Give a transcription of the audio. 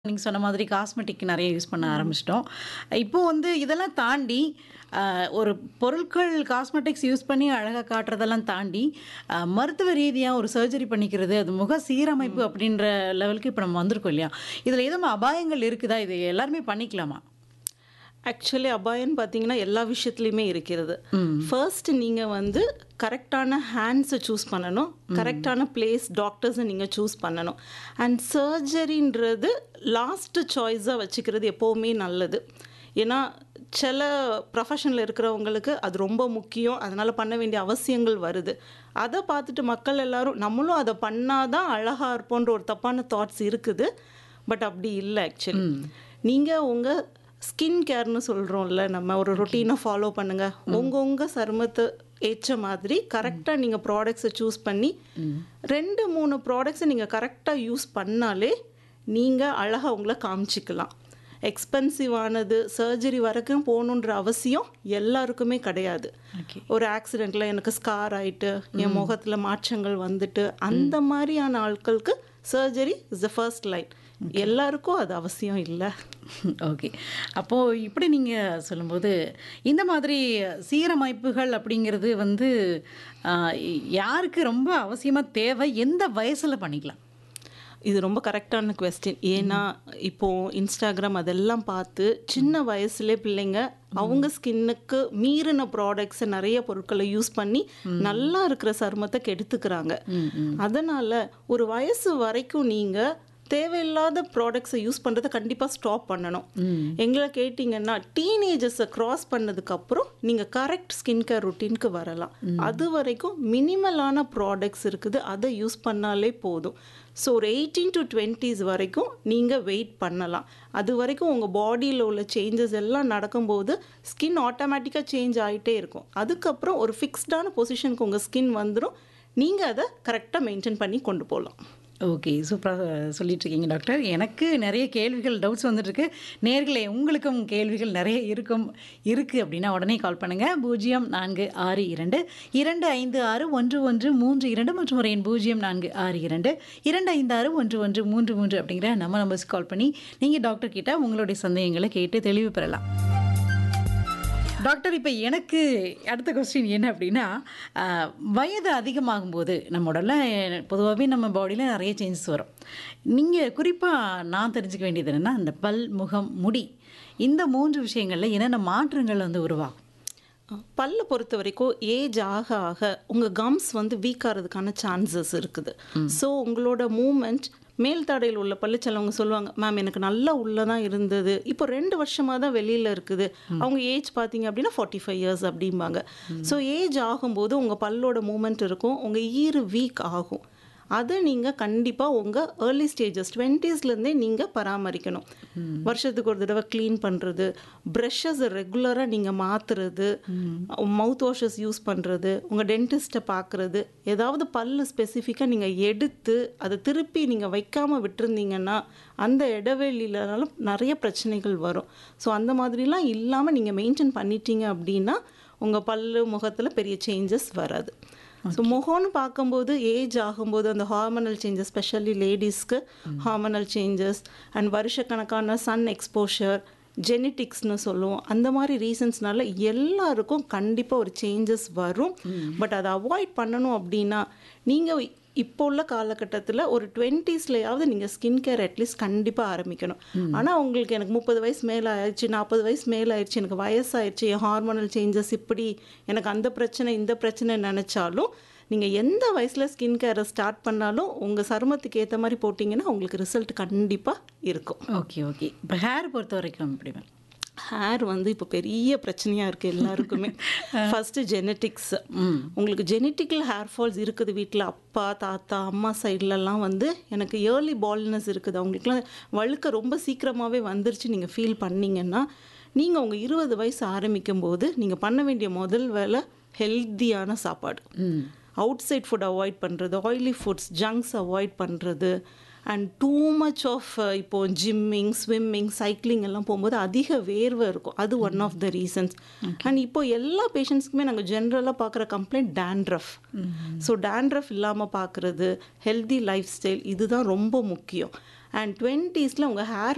நீங்க சொன்ன மாதிரி காஸ்மெட்டிக் நெறைய யூஸ் பண்ண ஆரம்பிச்சிட்டோம். இப்போ வந்து இதெல்லாம் தாண்டி, அ ஒரு பொருட்கள் காஸ்மெட்டிக்ஸ் யூஸ் பண்ணி அழகா காட்டுறதெல்லாம் தாண்டி, அ மருத்துவ ரீதியா ஒரு சர்ஜரி பண்ணிக்கிறது, அது முக சீரமைப்பு அப்படின்ற லெவலுக்கு இப்ப நம்ம வந்திருக்கோம் இல்லையா? இதுல எதுவும் அபாயங்கள் இருக்குதா? இது எல்லாருமே பண்ணிக்கலாமா? ஆக்சுவலி அபாயம்ன்னு பார்த்தீங்கன்னா, எல்லா விஷயத்துலயுமே இருக்கிறது. ம். ஃபர்ஸ்ட் நீங்க வந்து கரெக்ட்டான ஹேண்ட்ஸ சூஸ் பண்ணணும். கரெக்ட்டான பிளேஸ் டாக்டர்ஸ நீங்க சூஸ் பண்ணணும். அண்ட் சர்ஜரின்றது லாஸ்ட் சாய்ஸா வச்சுக்கிறது எப்பவுமே நல்லது. ஏன்னா, சில ப்ரொஃபஷன்ல இருக்கிறவங்களுக்கு அது ரொம்ப முக்கியம். அதனால பண்ண வேண்டிய அவசியங்கள் வருது. அத பார்த்துட்டு மக்கள் எல்லாரும் நம்மளும் அத பண்ணா தான் அழகா இருப்போன்ற ஒரு தப்பான தாட்ஸ் இருக்குது. பட் அப்படி இல்ல ஆக்சுவலி. ம். நீங்க உங்க ஸ்கின் கேர்ன்னு சொல்றோம்ல, நம்ம ஒரு ரொட்டீனை ஃபாலோ பண்ணுங்க. உங்க உங்க சருமத்த ஏற்ற மாதிரி கரெக்ட்டா நீங்க ப்ராடக்ட்ஸ சூஸ் பண்ணி, 2, 3 ப்ராடக்ட்ஸ நீங்க கரெக்ட்டா யூஸ் பண்ணாலே, நீங்க அழகா உங்கள காமிச்சுக்கலாம். எக்ஸ்பென்சிவ் ஆனது, சர்ஜரி வரைக்கும் போகணுன்ற அவசியம் எல்லாருக்குமே கிடையாது. ஓகே. ஒரு ஆக்சிடென்ட்ல எனக்கு ஸ்கார் ஆயிட்டு, என் முகத்துல மாற்றங்கள் வந்துட்டு, அந்த மாரியான ஆட்களுக்கு surgery is the first line. எல்லாருக்கும் அது அவசியம் இல்ல. ஓகே. அப்போ இப்படி நீங்க சொல்லும்போது, இந்த மாதிரி சீரமைப்புகள் அப்படிங்கிறது வந்து, அ யாருக்கு ரொம்ப அவசியமா தேவை? எந்த வயசுல பண்ணிக்கலாம்? இது ரொம்ப கரெக்ட்டான கொஸ்டின். ஏன்னா, இப்போ Instagram அதெல்லாம் பார்த்து, சின்ன வயசுலே பிள்ளைங்க அவங்க ஸ்கின்னுக்கு மீறின ப்ராடக்ட்ஸ நெறைய பொருட்கள யூஸ் பண்ணி, நல்லா இருக்கிற சருமத்த கெடுத்துக்கிறாங்க. ம், ம். அதனால ஒரு வயசு வரைக்கும் நீங்க தேவையில்லாத ப்ராடக்ட்ஸ யூஸ் பண்றத கண்டிப்பா ஸ்டாப் பண்ணணும். ம். எங்கள கேட்டீங்கன்னா, டீனேஜர்ஸ கிராஸ் பண்ணதுக்கப்புறம் நீங்க கரெக்ட் ஸ்கின் கேர் ரொட்டீனுக்கு வரலாம். அதுவரைக்கும் மினிமலான ப்ராடக்ட்ஸ் இருக்குது. அத யூஸ் பண்ணாலே போதும். ஸோ ஒரு 18 டூ 20s வரைக்கும் நீங்க வெயிட் பண்ணலாம். அதுவரைக்கும் உங்க பாடியில உள்ள சேஞ்சஸ் எல்லாம் நடக்கும்போது, ஸ்கின் ஆட்டோமேட்டிக்கா சேஞ்ச் ஆயிட்டே இருக்கும். அதுக்கப்புறம் ஒரு ஃபிக்ஸ்டான பொசிஷனுக்கு உங்க ஸ்கின் வந்துரும். நீங்க அத கரெக்ட்டா மெயின்டெயின் பண்ணி கொண்டு போலாம். ஓகே. சூப்பரா சொல்லிட்டு இருக்கீங்க டாக்டர். எனக்கு நெறைய கேள்விகள், டவுட்ஸ் வந்துட்டுருக்கு. நேயர்களே உங்களுக்கும் கேள்விகள் நெறைய இருக்கும் இருக்கு அப்படின்னா உடனே கால் பண்ணுங்க. 0462 256 1132 மற்றும் ஒரு எண் 0462 256 1133 அப்படிங்கிற நம்ம நம்பர்ஸ்க்கு கால் பண்ணி, நீங்க டாக்டர் கிட்ட உங்களுடைய சந்தேகங்கள கேட்டு தெளிவு பெறலாம். டாக்டர் இப்ப எனக்கு அடுத்த கொஸ்டின் என்ன அப்படின்னா, அ வயது அதிகமாகும்போது நம்ம உடல்ல பொதுவாவே நம்ம பாடியில நெறைய சேஞ்சஸ் வரும். நீங்க குறிப்பா நான் தெரிஞ்சுக்க வேண்டியது என்னன்னா, இந்த பல், முகம், முடி இந்த 3 விஷயங்கள்ல என்னென்ன மாற்றங்கள் வந்து உருவாகும்? பல்ல பொறுத்த வரைக்கும் ஏஜ் ஆக ஆக உங்க கம்ஸ் வந்து வீக் ஆறதுக்கான சான்சஸ் இருக்குது. ஸோ உங்களோட மூவ்மெண்ட் மேல் தாடையில் உள்ள பல்லு சிலவங்க சொல்லுவாங்க, மேம் எனக்கு நல்லா உள்ள தான் இருந்தது. இப்போ 2 வருஷமா தான் வெளியில இருக்குது. அவங்க ஏஜ் பார்த்தீங்க அப்படின்னா 45 இயர்ஸ் அப்படிம்பாங்க. ஸோ ஏஜ் ஆகும்போது உங்க பல்லோட மூவ்மெண்ட் இருக்கும். உங்க ஈறு வீக் ஆகும். அத நீங்க கண்டிப்பா உங்க ஏர்லி ஸ்டேஜஸ் 20ஸ்லேருந்தே நீங்க பராமரிக்கணும். வருஷத்துக்கு ஒரு தடவ கிளீன் பண்றது, பிரஷஸ ரெகுலரா நீங்க மாத்துறது, மவுத் வாஷஸ் யூஸ் பண்றது, உங்க டென்டிஸ்ட்ட பார்க்குறது, ஏதாவது பல்லு ஸ்பெசிஃபிக்கா நீங்க எடுத்து அத திருப்பி நீங்க வைக்காம விட்டுருந்தீங்கன்னா, அந்த இடைவெளியிலனால நெறைய பிரச்சனைகள் வரும். ஸோ அந்த மாதிரிலாம் இல்லாம நீங்க மெயின்டெயின் பண்ணிட்டீங்க அப்படின்னா, உங்க பல்லு, முகத்துல பெரிய சேஞ்சஸ் வராது. ஸோ முகம்னு பார்க்கும்போது ஏஜ் ஆகும்போது அந்த ஹார்மோனல் சேஞ்சஸ் ஸ்பெஷலி லேடீஸ்க்கு ஹார்மோனல் சேஞ்சஸ் அண்ட் வருஷக்கணக்கான சன் எக்ஸ்போஷர், ஜெனடிக்ஸ்னு சொல்லுவோம். அந்த மாரி ரீசன்ஸ்னால எல்லாருக்கும் கண்டிப்பா ஒரு சேஞ்சஸ் வரும். பட் அத அவாய்ட் பண்ணணும் அப்படின்னா, நீங்க இப்போ உள்ள காலகட்டத்துல ஒரு 20ஸ்லயாவது நீங்க ஸ்கின் கேர் அட்லீஸ்ட் கண்டிப்பா ஆரம்பிக்கணும். ஆனா உங்களுக்கு எனக்கு 30 வயசு மேல ஆயிருச்சு, 40 வயசு மேல ஆயிருச்சு, எனக்கு வயசாயிருச்சு, என் ஹார்மோனல் சேஞ்சஸ் இப்படி, எனக்கு அந்த பிரச்சனை, இந்த பிரச்சனை நெனச்சாலும், நீங்க எந்த வயசுல ஸ்கின் கேர ஸ்டார்ட் பண்ணாலும், உங்க சருமத்துக்கு ஏத்த மாரி போட்டீங்கன்னா, உங்களுக்கு ரிசல்ட் கண்டிப்பா இருக்கும். Okay, okay. இப்ப ஹேர் பொறுத்த வரைக்கும் எப்படி மேம்? ஹேர் வந்து இப்போ பெரிய பிரச்சனையா இருக்கு எல்லாருக்குமே. First genetics. ம். உங்களுக்கு ஜெனட்டிக்கல் ஹேர் ஃபால்ஸ் இருக்குது வீட்ல. அப்பா, தாத்தா, அம்மா சைட்லலாம் வந்து எனக்கு இயர்லி பால்ட்னஸ் இருக்குது. அவங்களுக்குலாம் வழுக்க ரொம்ப சீக்கிரமாவே வந்துருச்சு நீங்க ஃபீல் பண்ணீங்கன்னா, நீங்க உங்க 20 வயசு ஆரம்பிக்கும்போது, நீங்க பண்ண வேண்டிய முதல் வேலை ஹெல்த்தியான சாப்பாடு. ம். அவுட் சைட் ஃபுட் அவாய்ட் பண்றது, ஆயிலி ஃபுட்ஸ், ஜங்க்ஸ் அவாய்ட் பண்றது அண்ட் டூ மச் ஆஃப் இப்போ ஜிம்மிங், ஸ்விம்மிங், சைக்கிளிங் எல்லாம் போகும்போது அதிக வேர்வை இருக்கும். அது one of the reasons. And இப்போ எல்லா பேஷண்ட்ஸ்க்குமே நாங்க ஜென்ரலா பார்க்குற கம்ப்ளைண்ட் டேண்ட்ரஃப். ஸோ டேண்ட்ரஃப் இல்லாம பார்க்குறது, ஹெல்தி லைஃப் ஸ்டைல் இதுதான் ரொம்ப முக்கியம். அண்ட் 20ஸ்ல உங்க ஹேர்